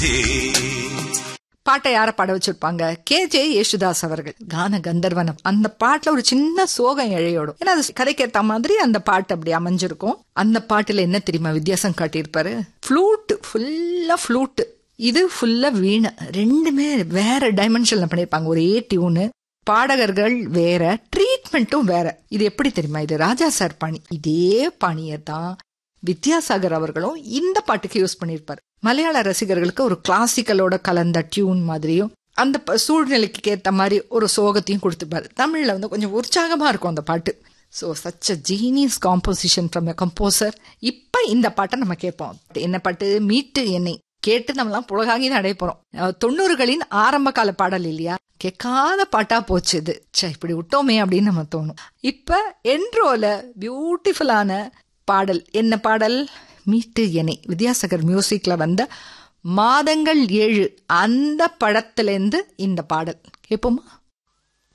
பாட்டை யார பாட வச்சிருப்பாங்க கே ஜே யேசுதாஸ் அவர்கள் கான கந்தர்வனம் அந்த பாட்டுல ஒரு சின்ன சோகம் இழையோடும் ஏன்னா அது கதைக்கேத்த மாதிரி அந்த பாட்டு அப்படி அமைஞ்சிருக்கும் அந்த பாட்டுல என்ன தெரியுமா வித்தியாசம் காட்டியிருப்பாரு ஃப்ளூட் ஃபுல்லா ஃப்ளூட் இது ஃபுல்லா வீணை ரெண்டுமே வேற டைமென்ஷன்ல பண்ணிருப்பாங்க ஒரே டியூனு பாடகர்கள் வேற ட்ரீட்மெண்ட்டும் வேற இது எப்படி தெரியுமா இது ராஜா சார் பாணி இதே பாணியை தான் வித்யாசாகர் அவர்களும் இந்த பாட்டுக்கு யூஸ் பண்ணியிருப்பார் மலையாள ரசிகர்களுக்கு ஒரு கிளாசிக்கலோட கலந்த டியூன் மாதிரியும் அந்த ப- சூழ்நிலைக்கு ஏத்த மாதிரி ஒரு சோகத்தையும் கொடுத்துப்பாரு தமிழ்ல வந்து கொஞ்சம் உற்சாகமா இருக்கும் அந்த பாட்டு so such a genius composition from a composer இப்ப இந்த பாட்டை நம்ம கேட்போம் என்ன பாட்டு மீட்டு என்னை கேட்டு நம்மலாம் புலகாங்கி நடைபெறோம் அஹ் தொண்ணூறுகளின் ஆரம்ப கால பாடல் இல்லையா கேட்காத பாட்டா போச்சு இது ச்சே இப்படி விட்டோமே அப்படின்னு நம்ம தோணும் இப்ப என்ட்ரோல பியூட்டிஃபுல்லான பாடல் என்ன பாடல் மீட்டு என்னை வித்யாசாகர் மியூசிக்ல வந்த மாதங்கள் ஏழு அந்த படத்திலேருந்து இந்த பாடல் கேட்போமா